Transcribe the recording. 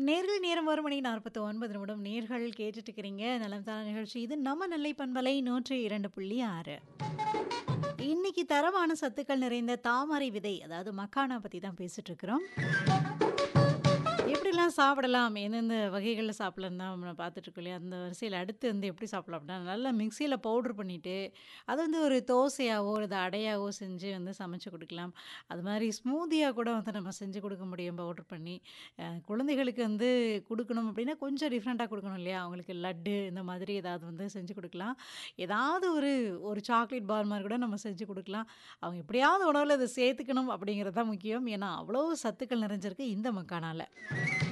நேர்கள் நேரம் ஒரு மணி 49 நிமிடம். நேர்கள் கேட்டுட்டு இருக்கிறீங்க. நலம் தான நிகழ்ச்சி. இது நம்ம நெல்லை பண்பலை 102.6. இன்னைக்கு தரமான சத்துக்கள் நிறைந்த தாமரை விதை, அதாவது மக்கானா பத்தி தான் பேசிட்டு இருக்கிறோம். எப்படிலாம் சாப்பிடலாம்? எந்தெந்த வகைகள்ல சாப்பிடலாம்னு தான் நம்ம பார்த்துட்டு இருக்கோம் இல்லையா? அந்த வரிசையில அடுத்து வந்து எப்படி சாப்பிடலாம் அப்படின்னா, நல்லா மிக்ஸியில பவுடர் பண்ணிட்டு, அத வந்து ஒரு தோசையாவோ, இல்ல அடையாவோ செஞ்சு வந்து சமைச்சு குடுக்கலாம். அது மாரி ஸ்மூதியா கூட வந்து நம்ம செஞ்சு குடுக்க முடியும் பவுடர் பண்ணி. அ குழந்தைகளுக்கு வந்து குடுக்கணும் அப்படின்னா, கொஞ்சம் டிஃப்ரெண்ட்டா குடுக்கணும் இல்லையா? அவங்களுக்கு லட்டு இந்த மாதிரி ஏதாவது வந்து செஞ்சு குடுக்கலாம். ஏதாவது ஒரு ஒரு சாக்லேட் பார் மாரி கூட நம்ம செஞ்சு குடுக்கலாம். அவங்க எப்படியாவது உணவுல இத சேர்த்துக்கணும் அப்படிங்கிறது தான் முக்கியம். ஏன்னா, அவ்வளோ சத்துக்கள் நிறைஞ்சிருக்கு இந்த மக்கானால.